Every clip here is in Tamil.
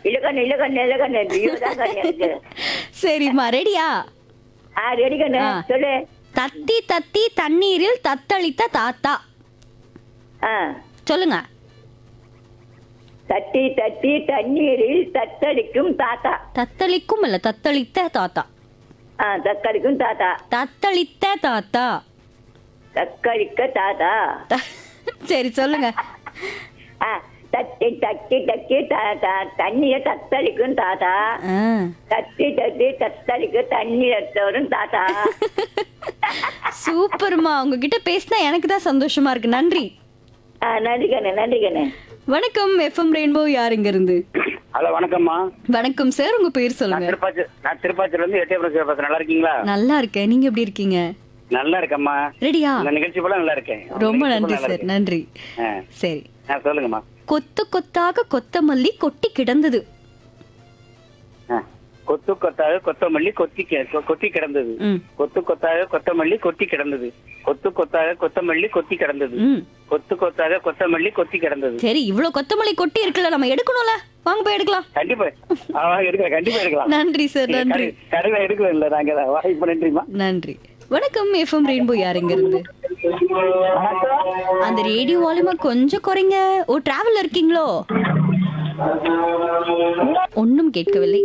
இலக்கண்ணு இலக்கண்ணு இலக்கண்ணு ஐயோ தான் கண்ணு எனக்கு சரிம்மா ரெடியா ஆ ரெடி கண்ணு ஆ. சொல்லு தத்தி தத்தி தண்ணீரில் தத்தளித்த தாத்தா ஆ சொல்லுங்க தட்டி தட்டி தண்ணீரில் தத்தளிக்கும் தாத்தா தத்தளிக்கும் இல்ல தத்தளித்த தாத்தா ஆ தக்களிக்கும் தாத்தா தத்தளித்த தாத்தா தக்களிக்க தாத்தா த- சரி சொல்லுங்க ஆ தட்டி தட்டி தட்டி த- த- தண்ணிய தத்தளிக்கும் தாத்தா ஆ. தட்டி தட்டி தத்தளிக்க தண்ணி எடுத்தவரும் தாத்தா சூப்பர்மா உங்ககிட்ட பேசினா எனக்கு தான் சந்தோஷமா இருக்கு நன்றி ஆ நன்றி கண்ணு நன்றி கண்ணு வணக்கம் எஃப்எம் ரெயின்போ யார் இங்க இருந்து ஹலோ வணக்கம்மா வணக்கம் சார் உங்க பேர் நான் சொல்லுங்க திருப்பாச்சி நான் திருப்பாச்சில இருந்து எட்டயபுரம் சிவபாசம் நல்லா இருக்கீங்களா நல்லா இருக்கேன் நீங்க எப்படி இருக்கீங்க நல்லா இருக்கம்மா ரெடியா இந்த நிகழ்ச்சி போல நல்லா இருக்கேன் ரொம்ப நிகழ்ச்சி நன்றி போல நல்லா சார் இருக்கேன். நன்றி ஆ. சரி ஆ, சொல்லுங்கம்மா கொத்து கொத்தாக கொத்தமல்லி கொட்டி கிடந்தது ஆ. கொத்து கொத்தாக கொத்தமல்லி கொத்தி கி- கொ- கொத்தி கிடந்தது ம். கொத்து கொத்தாக கொத்தமல்லி கொத்தி கிடந்தது கொத்து கொத்தாக கொத்தமல்லி கொத்தி கிடந்தது ம் கொத்து கொத்தாக கொத்தமல்லி கொத்தி கிடந்தது சரி இவ்வளவு கொத்தமல்லி கொட்டி இருக்குல்ல நம்ம எடுக்கணும்ல வாங்க போய் எடுக்கலாம் கண்டிப்பா ஆ, எடுக்கலாம் கண்டிப்பா எடுக்கலாம் நன்றி சார் நன்றி கடை- கடையில எடுக்கல இல்ல நாங்க தான். வாய்ப்பு நன்றிமா நன்றி வணக்கம் எஃப்எம் ரெயின்போ யார் இங்க இருந்து அந்த ரேடியோ வால்யூமை கொஞ்சம் குறைங்க ஓ டிராவல்ல இருக்கீங்களோ ஒன்றும் கேட்கவில்லை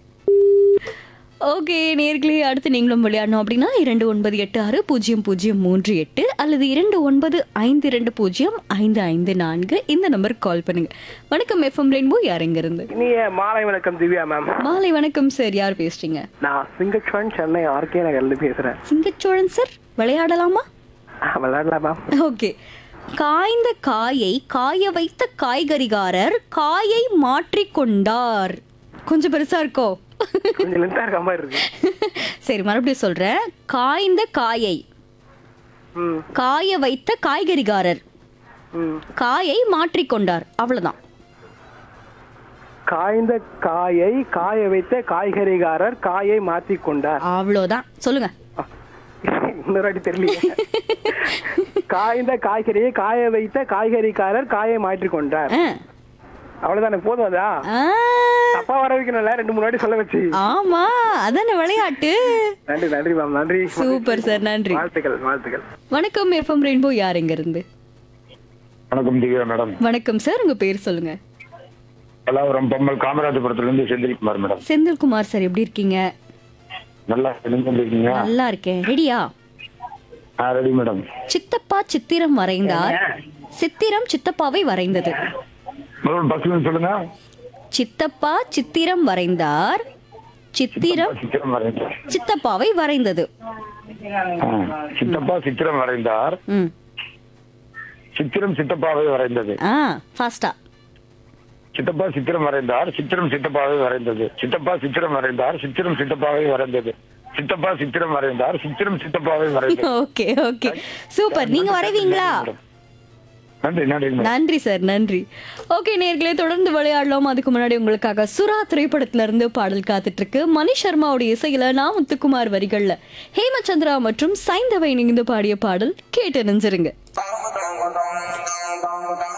ஓகே நேர்களே அடுத்து நீங்களும் விளையாடணும் அப்படின்னா இரண்டு ஒன்பது எட்டு ஆறு பூஜ்ஜியம் பூஜ்ஜியம் மூன்று எட்டு அல்லது இரண்டு ஒன்பது ஐந்து இரண்டு பூஜ்ஜியம் ஐந்து ஐந்து நான்கு இந்த நம்பருக்கு கால் பண்ணுங்க வணக்கம் எஃப்எம் ரெயின்போ யார் இங்க இருந்து இனிய மாலை வணக்கம் திவ்யா மேம் மாலை வணக்கம் சார் யார் பேசுறீங்க நான் சிங்கச்சுவன் சென்னை ஆர்கே நகர்ல பேசுறேன் சிங்கச்சோழன் சார் விளையாடலாமா ஆ, விளையாடலாம் மேம் ஓகே காய்ந்த காயை காய வைத்த காய்கறிகாரர் காயை மாற்றிக்கொண்டார் கொஞ்சம் பெருசா இருக்கோ கொஞ்சம் லென்த்தா இருக்க மாதிரி இருக்கு சரி மறுபடியும் சொல்றேன் காய்ந்த காயை ம் காய வைத்த காய்கறிகாரர் ம் காயை மாற்றிக்கொண்டார் அவ்வளவுதான் காய்ந்த காயை காய வைத்த காய்கறிகாரர் காயை மாத்தி கொண்டார் அவ்வளவுதான் சொல்லுங்க ஆ, இன்னொரு வாட்டி தெரியலையே காய்ந்த காய்கறியை காய வைத்த காய்கறிக்காரர் காயை மாற்றி கொண்டார் ஆ. அவ்வளவுதானே போதும் அதா ஆ, தப்பா வர வைக்கணும்ல ரெண்டு மூணு வாட்டி சொல்ல வச்சு ஆமா அதானே விளையாட்டு நன்றி நன்றி மேம் நன்றி சூப்பர் சார் நன்றி வாழ்த்துக்கள் வாழ்த்துக்கள் வணக்கம் எஃப்எம் ரெயின்போ யார் இங்க இருந்து வணக்கம் திவ்யா மேடம் வணக்கம் சார் உங்க பேர் சொல்லுங்க பல்லாவரம் பம்மல் காமராஜபுரத்துல இருந்து செந்தில்குமார் மேடம் செந்தில்குமார் சார் எப்படி இருக்கீங்க நல்லா நீங்க எப்படி இருக்கீங்க நல்லா இருக்கேன் ரெடியா ஆ ரெடி மேடம் சித்தப்பா சித்திரம் வரைந்தார் சித்திரம் சித்தப்பாவை வரைந்தது மேடம் பஸ்ல சொல்லுங்க சித்தப்பா சித்திரம் வரைந்தார் சித்திரம் சித்திரம் வரைந்தார் சித்தப்பாவை வரைந்தது ஆ, சித்தப்பா சித்திரம் வரைந்தார் ம் சித்திரம் சித்தப்பாவை வரைந்தது ஆ ஃபாஸ்டா சித்தப்பா சித்திரம் வரைந்தார் சித்திரம் சித்தப்பாவை வரைந்தது சித்தப்பா சித்திரம் வரைந்தார் சித்திரம் சித்தப்பாவை வரைந்தது சித்தப்பா சித்திரம் வரைந்தார் சித்திரம் சித்தப்பாவை வரைந்தது ஓகே ஓகே சூப்பர் நீங்க வரைவீங்களா நன்றி நன்றி மேடம் நன்றி சார் நன்றி ஓகே நேர்களே தொடர்ந்து விளையாடலாம் அதுக்கு முன்னாடி உங்களுக்காக சுறா திரைப்படத்துல இருந்து பாடல் காத்துட்டு இருக்கு மணி சர்மாவுடைய இசையில நான் முத்துக்குமார் வரிகள்ல ஹேமச்சந்திரா மற்றும் சைந்தவை இணைந்து பாடிய பாடல் கேட்டு நெஞ்சிருங்க Bang, bang, bang, bang, bang, bang,